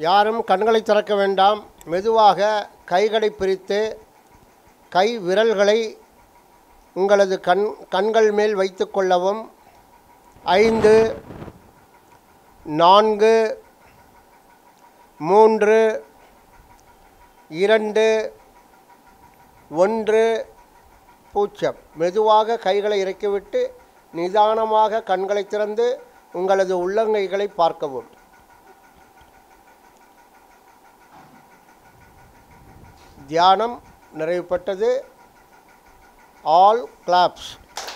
யாரும் கண்களை திறக்க வேண்டாம் மெதுவாக கைகளை பிரித்து கை விரல்களை உங்களது கண் கண்கள் மேல் வைத்து கொள்ளவும் ஐந்து நான்கு மூன்று இரண்டு ஒன்று பூஜ்ஜியம் மெதுவாக கைகளை இறக்கிவிட்டு நிதானமாக கண்களை திறந்து உங்களது உள்ளங்கைகளை பார்க்கவும் தியானம் நிறைவுபட்டது ஆல் கிளாப்ஸ்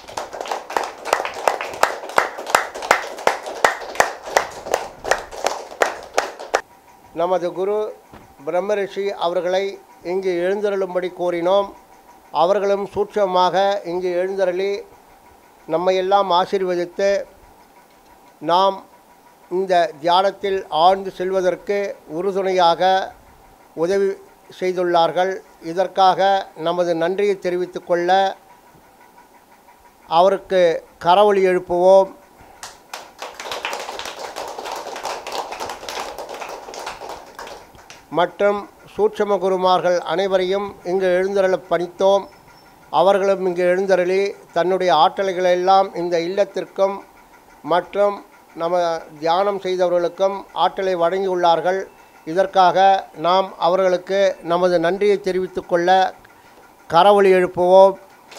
நமது குரு பிரம்மரிஷி அவர்களை இங்கு எழுந்தருளும்படி கோரினோம் அவர்களும் சூட்சமாக இங்கு எழுந்தருளி நம்மையெல்லாம் ஆசீர்வதித்து நாம் இந்த தியானத்தில் ஆழ்ந்து செல்வதற்கு உறுதுணையாக உதவி செய்துள்ளார்கள் இதற்காக நமது நன்றியை தெரிவித்துக் கொள்ள அவருக்கு கரவொலி எழுப்புவோம் மற்றும் சூட்சம குருமார்கள் அனைவரையும் இங்கு எழுந்தருள பணித்தோம் அவர்களும் இங்கு எழுந்தருளி தன்னுடைய ஆற்றல்களை எல்லாம் இந்த இல்லத்திற்கும் மற்றும் நம்ம தியானம் செய்தவர்களுக்கும் ஆற்றலை வழங்கியுள்ளார்கள் இதற்காக நாம் அவர்களுக்கு நமது நன்றியை தெரிவித்துக் கொள்ள கரவொலி எழுப்புவோம்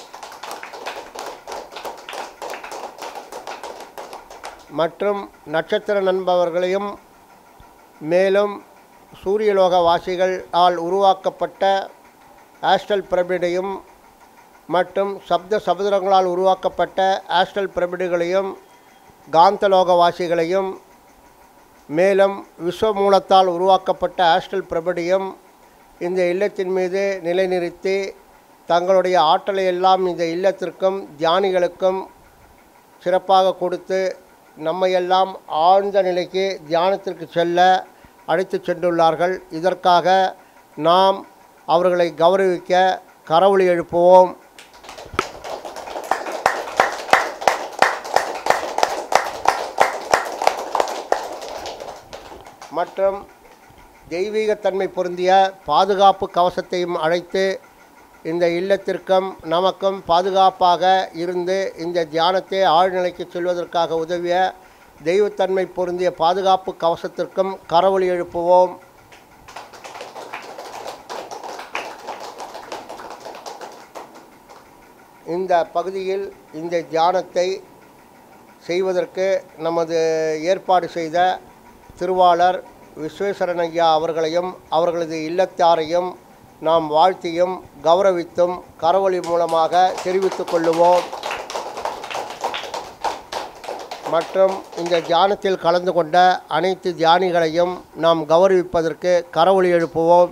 மற்றும் நட்சத்திர நண்பவர்களையும் மேலும் சூரியலோக வாசிகள் ஆல் உருவாக்கப்பட்ட ஆஸ்டல் பிரமிடையும் மற்றும் சப்த சமுதிரங்களால் உருவாக்கப்பட்ட ஆஸ்டல் பிரமிடுகளையும் காந்தலோக வாசிகளையும் மேலும் விஸ்வமூலத்தால் உருவாக்கப்பட்ட ஆஸ்டல் பிரமிடையும் இந்த இல்லத்தின் மீது நிலைநிறுத்தி தங்களுடைய ஆற்றலை எல்லாம் இந்த இல்லத்திற்கும் தியானிகளுக்கும் சிறப்பாக கொடுத்து நம்மையெல்லாம் ஆழ்ந்த நிலைக்கு தியானத்திற்கு செல்ல அழைத்து சென்றுள்ளார்கள் இதற்காக நாம் அவர்களை கௌரவிக்க கரவொலி எழுப்புவோம் மற்றும் தெய்வீகத்தன்மை பொருந்திய பாதுகாப்பு கவசத்தையும் அழைத்து இந்த இல்லத்திற்கும் நமக்கும் பாதுகாப்பாக இருந்து இந்த தியானத்தை ஆழ்நிலைக்கு செல்வதற்காக உதவிய தெய்வத்தன்மை பொருந்திய பாதுகாப்பு கவசத்திற்கும் கரவொலி எழுப்புவோம் இந்த பகுதியில் இந்த தியானத்தை செய்வதற்கு நமது ஏற்பாடு செய்த திருவாளர் விஸ்வேஸ்வரன் ஐயா அவர்களையும் அவர்களது இல்லத்தாரையும் நாம் வாழ்த்தியும் கௌரவித்தும் கரவொலி மூலமாக தெரிவித்துக் கொள்ளுவோம் மற்றும் இந்த தியானத்தில் கலந்து கொண்ட அனைத்து தியானிகளையும் நாம் கௌரவிப்பதற்கு கரவொலி எழுப்புவோம்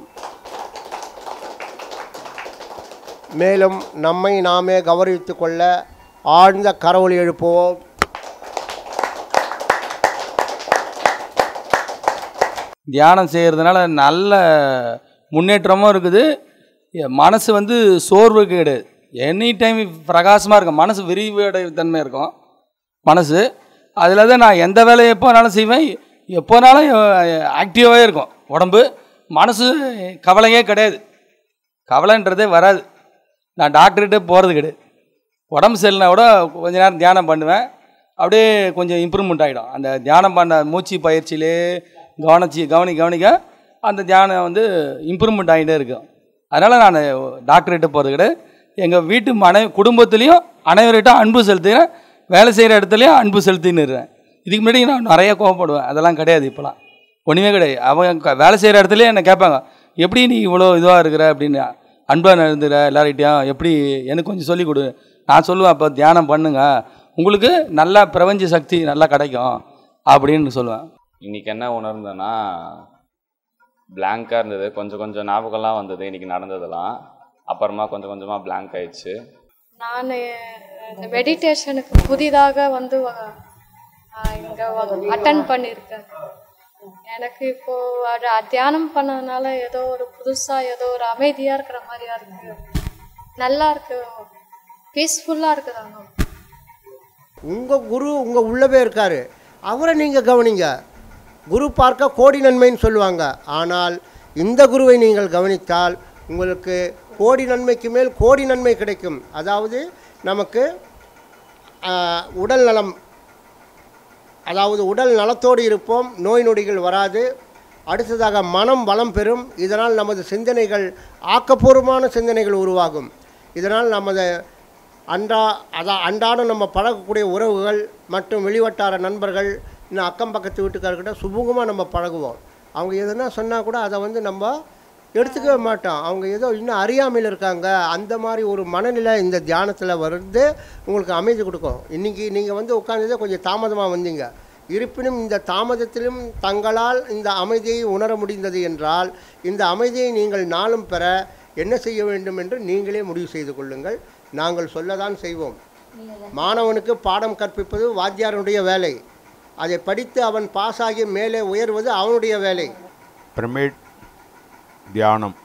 மேலும் நம்மை நாமே கௌரவித்துக் கொள்ள ஆழ்ந்த கரவொலி எழுப்புவோம் தியானம் செய்கிறதுனால நல்ல முன்னேற்றமும் இருக்குது எ- மனசு வந்து சோர்வு கிடையாது எனி டைம் பிரகாசமாக இருக்கும் மனசு விரிவடை தன்மை இருக்கும் மனசு அதில் தான் நான் எந்த வேலையை எப்போனாலும் செய்வேன் எப்போனாலும் ஆக்டிவாகவே இருக்கும் உடம்பு மனசு கவலையே கிடையாது கவலைன்றதே வராது நான் டாக்டர்கிட்ட போகிறது கிடையாது உடம்பு சரியில்லைனா கூட கொஞ்ச நேரம் தியானம் பண்ணுவேன் அப்படியே கொஞ்சம் இம்ப்ரூவ்மெண்ட் ஆகிடும் அந்த தியானம் பண்ண மூச்சு பயிற்சியிலே கவனிச்சு கவனி கவனிக்க அந்த தியானம் வந்து இம்ப்ரூவ்மெண்ட் ஆகிட்டே இருக்கும் அதனால் நான் டாக்டர்கிட்ட போகிறது கிடையாது எங்கள் வீட்டு மனை குடும்பத்துலேயும் அனைவர்கிட்ட அன்பு செலுத்துகிறேன் வேலை செய்கிற இடத்துலையும் அன்பு செலுத்தின்னு இருக்கிறேன் இதுக்கு முன்னாடி நான் நிறைய கோவப்படுவேன் அதெல்லாம் கிடையாது இப்போலாம் ஒன்றுமே கிடையாது அவங்க க- வேலை செய்கிற இடத்துலயே என்னை கேட்பாங்க எப்படி நீ இவ்வளோ இதுவாக இருக்கிற அப்படின்னு அன்பாக இருந்துற எல்லார்கிட்டையும் எப்படி எனக்கு கொஞ்சம் சொல்லிக் கொடு நான் சொல்லுவேன் அப்போ தியானம் பண்ணுங்க உங்களுக்கு நல்லா பிரபஞ்ச சக்தி நல்லா கிடைக்கும் அப்படின்னு சொல்லுவேன் இன்னைக்கு என்ன உணர்ந்தேன்னா பிளாங்காக இருந்தது கொஞ்சம் கொஞ்சம் ஞாபகம்லாம் வந்தது இன்னைக்கு நடந்ததெல்லாம் அப்புறமா கொஞ்சம் கொஞ்சமாக blank ஆயிடுச்சு நான் இந்த மெடிடேஷனுக்கு புதிதாக வந்து இங்கே அட்டன் பண்ணியிருக்கேன் எனக்கு இப்போ அது தியானம் பண்ணதுனால ஏதோ ஒரு புதுசாக ஏதோ ஒரு அமைதியாக இருக்கிற மாதிரியா இருக்கு நல்லா இருக்கு பீஸ்ஃபுல்லாக இருக்குது ஆனால் உங்கள் குரு உங்கள் உள்ளவே இருக்கார் அவரை நீங்கள் கவனிங்க குரு பார்க்க கோடி நன்மைன்னு சொல்லுவாங்க ஆனால் இந்த குருவை நீங்கள் கவனித்தால் உங்களுக்கு கோடி நன்மைக்கு மேல் கோடி நன்மை கிடைக்கும் அதாவது நமக்கு ஆஹ், உடல் நலம் அதாவது உடல் நலத்தோடு இருப்போம் நோய் நொடிகள் வராது அடுத்ததாக மனம் வளம் பெறும் இதனால் நமது சிந்தனைகள் ஆக்கப்பூர்வமான சிந்தனைகள் உருவாகும் இதனால் நமது அன்றா அதான் அன்றாடம் நம்ம பழகக்கூடிய உறவுகள் மற்றும் வெளிவட்டார நண்பர்கள் இன்னும் அக்கம் பக்கத்து வீட்டுக்காரர்கிட்ட சுமூகமாக நம்ம பழகுவோம் அவங்க எதுனா சொன்னால் கூட அதை வந்து நம்ம எடுத்துக்கவே மாட்டோம் அவங்க ஏதோ இன்னும் அறியாமையில் இருக்காங்க அந்த மாதிரி ஒரு மனநிலை இந்த தியானத்தில் வருது உங்களுக்கு அமைதி கொடுக்கும் இன்றைக்கி நீங்கள் வந்து உட்காந்ததே கொஞ்சம் தாமதமாக வந்தீங்க இருப்பினும் இந்த தாமதத்திலும் தங்களால் இந்த அமைதியை உணர முடிந்தது என்றால் இந்த அமைதியை நீங்கள் நாளும் பெற என்ன செய்ய வேண்டும் என்று நீங்களே முடிவு செய்து கொள்ளுங்கள் நாங்கள் சொல்லதான் செய்வோம் மாணவனுக்கு பாடம் கற்பிப்பது வாத்தியாருடைய வேலை அதை படித்து அவன் பாஸ் ஆகி மேலே உயர்வது அவனுடைய வேலை பிரமிட் தியானம்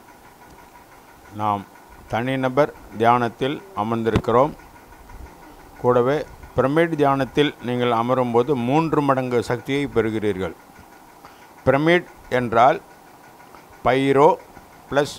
நாம் தனிநபர் தியானத்தில் அமர்ந்திருக்கிறோம் கூடவே பிரமிட் தியானத்தில் நீங்கள் அமரும்போது மூன்று மடங்கு சக்தியை பெறுகிறீர்கள் பிரமிட் என்றால் பைரோ ப்ளஸ்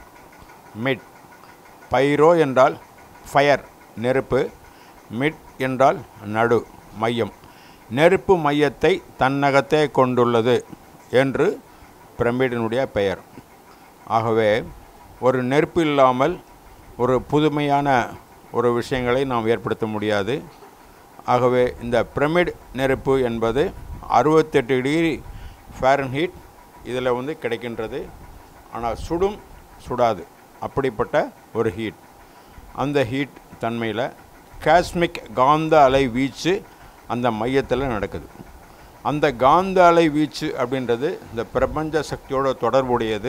மிட் பைரோ என்றால் ஃபயர் நெருப்பு மிட் என்றால் நடு மையம் நெருப்பு மையத்தை தன்னகத்தே கொண்டுள்ளது என்று பிரமிடினுடைய பெயர் ஆகவே ஒரு நெருப்பு இல்லாமல் ஒரு புதுமையான ஒரு விஷயங்களை நாம் ஏற்படுத்த முடியாது ஆகவே இந்த பிரமிட் நெருப்பு என்பது அறுபத்தெட்டு டிகிரி ஃபேரன்ஹீட் இதில் வந்து கிடைக்கின்றது ஆனால் சுடும் சுடாது அப்படிப்பட்ட ஒரு ஹீட் அந்த ஹீட் தன்மையில் காஸ்மிக் காந்த அலை வீச்சு அந்த மையத்தில் நடக்குது அந்த காந்த அலை வீச்சு அப்படின்றது இந்த பிரபஞ்ச சக்தியோட தொடர்புடையது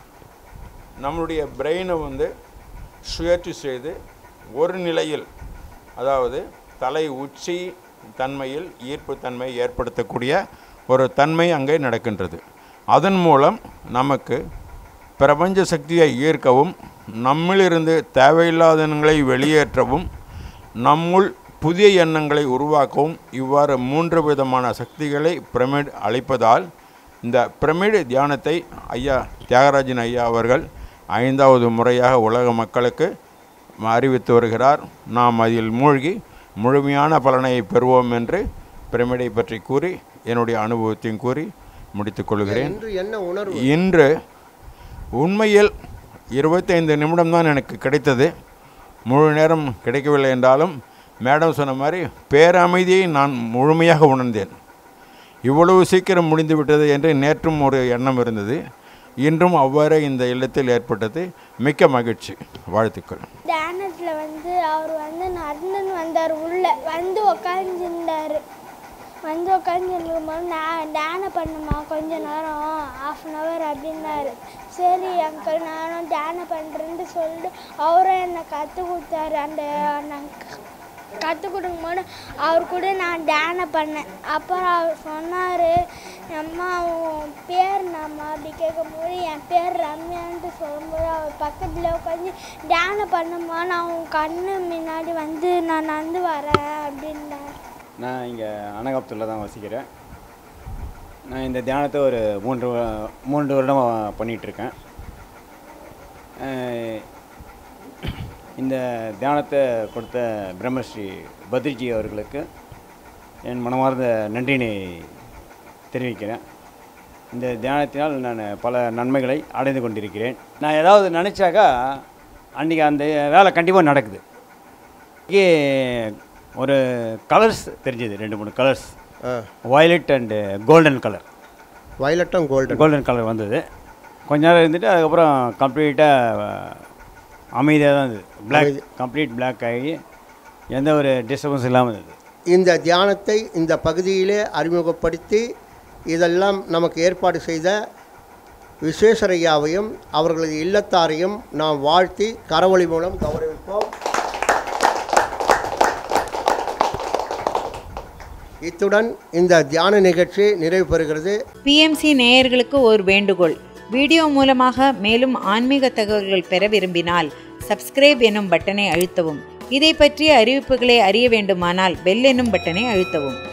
நம்மளுடைய பிரெயினை வந்து சுழற்சி செய்து ஒரு நிலையில் அதாவது தலை உச்சி தன்மையில் ஈர்ப்பு தன்மை ஏற்படுத்தக்கூடிய ஒரு தன்மை அங்கே நடக்கின்றது அதன் மூலம் நமக்கு பிரபஞ்ச சக்தியை ஈர்க்கவும் நம்மிலிருந்து தேவையில்லாத எண்ணங்களை வெளியேற்றவும் நம்முள் புதிய எண்ணங்களை உருவாக்கவும் இவ்வாறு மூன்று விதமான சக்திகளை பிரமிட் அளிப்பதால் இந்த பிரமிடு தியானத்தை ஐயா தியாகராஜன் ஐயா அவர்கள் ஐந்தாவது முறையாக உலக மக்களுக்கு அறிவித்து வருகிறார் நாம் அதில் மூழ்கி முழுமையான பலனை பெறுவோம் என்று பிரமிடை பற்றி கூறி என்னுடைய அனுபவத்தையும் கூறி முடித்துக் கொள்கிறேன் இன்று என்ன உணர்வு இன்று உண்மையில் இருபத்தைந்து நிமிடம்தான் எனக்கு கிடைத்தது முழு நேரம் கிடைக்கவில்லை என்றாலும் மேடம் சொன்ன மாதிரி பேரமைதியை நான் முழுமையாக உணர்ந்தேன் இவ்வளவு சீக்கிரம் முடிந்து விட்டது என்று நேற்றும் ஒரு எண்ணம் இருந்தது இன்றும் அவ்வாறே இந்த இல்லத்தில் ஏற்பட்டது மிக்க மகிழ்ச்சி வாழ்த்துக்கள் தியானத்தில் வந்து அவர் வந்து நடந்துன்னு வந்தார் உள்ள வந்து உக்காந்துருந்தார் வந்து உட்காந்துருக்கும்போது நான் தியானம் பண்ணுமா கொஞ்ச நேரம் ஆஃப் அன் ஹவர் அப்படின்னாரு சரி அங்கிள் நானும் தியானம் பண்ணுறேன்ட்டு சொல்லிட்டு அவரும் என்னை கற்றுக் கொடுத்தாரு அந்த நான் கற்றுக் கொடுக்கும்போது அவர் கூட நான் தியானம் பண்ணேன் அப்புறம் அவர் சொன்னார் அம்மா உன் பேர் நம்ம அப்படி கேட்கும்போது என் பேர் ரம்யான்ட்டு சொல்லும்போது அவர் பக்கத்தில் உட்காந்து தியானம் பண்ணுமா நான் உன் கண்ணு முன்னாடி வந்து நான் நடந்து வரேன் அப்படின்னார் நான் இங்கே அனகாப்தூரில் தான் வசிக்கிறேன் நான் இந்த தியானத்தை ஒரு மூன்று வ- மூன்று வருடமாக பண்ணிகிட்ருக்கேன் இந்த தியானத்தை கொடுத்த பிரம்மஸ்ரீ பத்ரிஜி அவர்களுக்கு என் மனமார்ந்த நன்றினை தெரிவிக்கிறேன் இந்த தியானத்தினால் நான் பல நன்மைகளை அடைந்து கொண்டிருக்கிறேன் நான் ஏதாவது நினச்சாக்கா அன்றைக்கி அந்த வேலை கண்டிப்பாக நடக்குது இங்கே ஒரு கலர்ஸ் தெரிஞ்சது ரெண்டு மூணு colours violet and golden colour வயலட்டும் கோல்டன் கோல்டன் கலர் வந்தது கொஞ்ச நேரம் இருந்துட்டு அதுக்கப்புறம் கம்ப்ளீட்டாக அமைதியாக தான் இருந்தது பிளாக் கம்ப்ளீட் பிளாக் ஆகி எந்த ஒரு டிஸ்டர்பன்ஸ் இல்லாமல் இருந்தது இந்த தியானத்தை இந்த பகுதியிலே அறிமுகப்படுத்தி இதெல்லாம் நமக்கு ஏற்பாடு செய்த விஸ்வேஸ்வரையாவையும் அவர்களது இல்லத்தாரையும் நாம் வாழ்த்தி கரவொளி மூலம் கௌரவிப்போம் இத்துடன் இந்த தியான நிகழ்ச்சி நிறைவு பெறுகிறது பிஎம்சி நேயர்களுக்கு ஒரு வேண்டுகோள் வீடியோ மூலமாக மேலும் ஆன்மீக தகவல்கள் பெற விரும்பினால் சப்ஸ்கிரைப் எனும் பட்டனை அழுத்தவும் இதை பற்றிய அறிவிப்புகளை அறிய வேண்டுமானால் பெல் என்னும் பட்டனை அழுத்தவும்